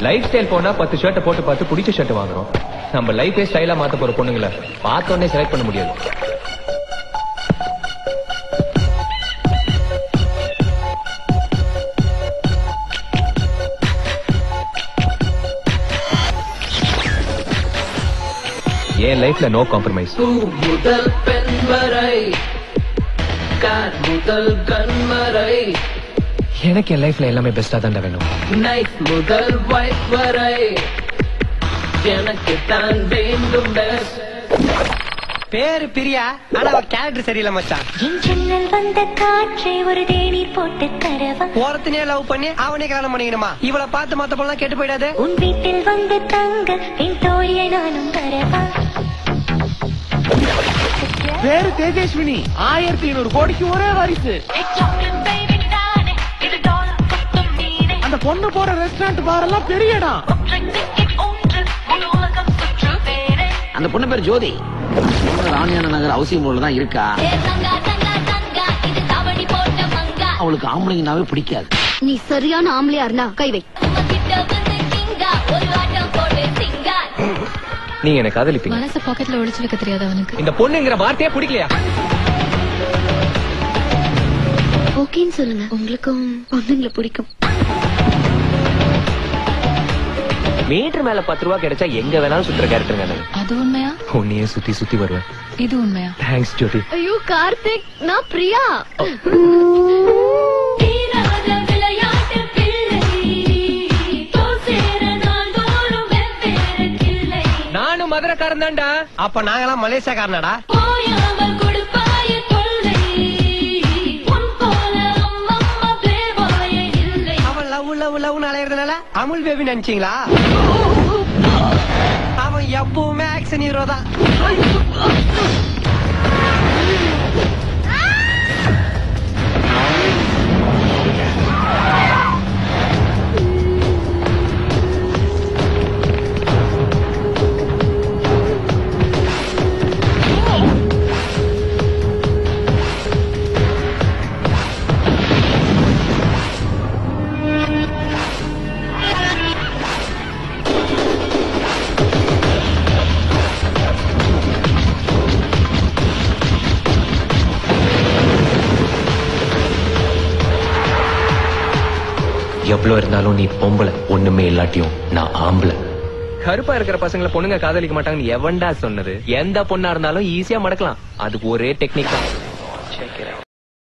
Life style போனா பத்து ஷர்ட்டை போட்டு பார்த்து பிடிச்ச ஷர்ட் வாங்குறோம் நம்ம லைஃபே ஸ்டைலா மாத்த போற பொண்ணுங்கள பார்த்த உடனே செலக்ட் பண்ண முடியாது என் லைஃப்ல நோ காம்ப்ரமைஸ் பூ முதல் பெண் வரை கார் முதல் கண் வரை எனக்கு என் லைஃப்ல எல்லாமே பெஸ்டா தான் வேணும் நைட் முதல் வைப் வரை எனக்கு தான் வேண்டும் best. பேரு பிரியா ஆனா அவ கேரக்டர் சரியில்லை மச்சான் என் ஜன்னல் வந்த காற்றை ஒரு தேநீர் போட்டு தரவா ஓரத்தினே லவ் பண்ணி அவனே கல்யாணம் பண்ணிக்கணுமா இவளை பார்த்து மத்த பொண்ணு கெட்டு போயிடாது உன் வீட்டில் வந்து தங்க என் தோழியை நானும் வரவா பேரு தேஜஸ்வினி ஆயிரத்தி ஐநூறு கோடிக்கு ஒரே வாரிசு அந்த பொண்ணு போற ரெஸ்டாரண்ட் பார் எல்லாம் பெரிய இடம் அந்த பொண்ணு பேர் ஜோதி ராணியான நகர் அவசியம் போல தான் இருக்கா அவளுக்கு ஆம்பளைங்கனாவே பிடிக்காது நீ சரியான ஆம்பளையா இருந்தா கை வை நீங்க எனக்கு காதலிப்பீங்க மனச பாக்கெட்ல ஒளிச்சு வைக்க தெரியாது அவனுக்கு இந்த பொண்ணுங்கிற வார்த்தையே பிடிக்கலையா ஓகேன்னு சொல்லுங்க உங்களுக்கும் பொண்ணுங்களை பிடிக்கும் மீட்டர் மேல பத்து ரூபா கிடைச்சா எங்க வேணாலும் சுத்துற கேரக்டருங்க நான் அது உண்மையா உன்னையே சுத்தி சுத்தி வருவேன் இது உண்மையா தேங்க்ஸ் ஜோதி ஐயோ கார்த்திக் நான் பிரியா நானும் மதுரக்காரன் தான்டா அப்ப நாங்கெல்லாம் மலேசியாக்காரனாடா அவன் லவ் லவ் லவ் அலையறதுனால அமுல் பேபி நினைச்சீங்களா அவன் எப்பவுமே ஆக்ஷன் ஹீரோ தான் எவ்வளவு இருந்தாலும் நீ பொம்பளை ஒண்ணுமே இல்லாட்டியும் நான் ஆம்பளை கருப்பா இருக்கிற பசங்களை பொண்ணுங்க காதலிக்க மாட்டாங்கன்னு எவன்டா சொன்னது எந்த பொண்ணா இருந்தாலும் ஈஸியா மடக்கலாம் அதுக்கு ஒரே டெக்னிக் தான்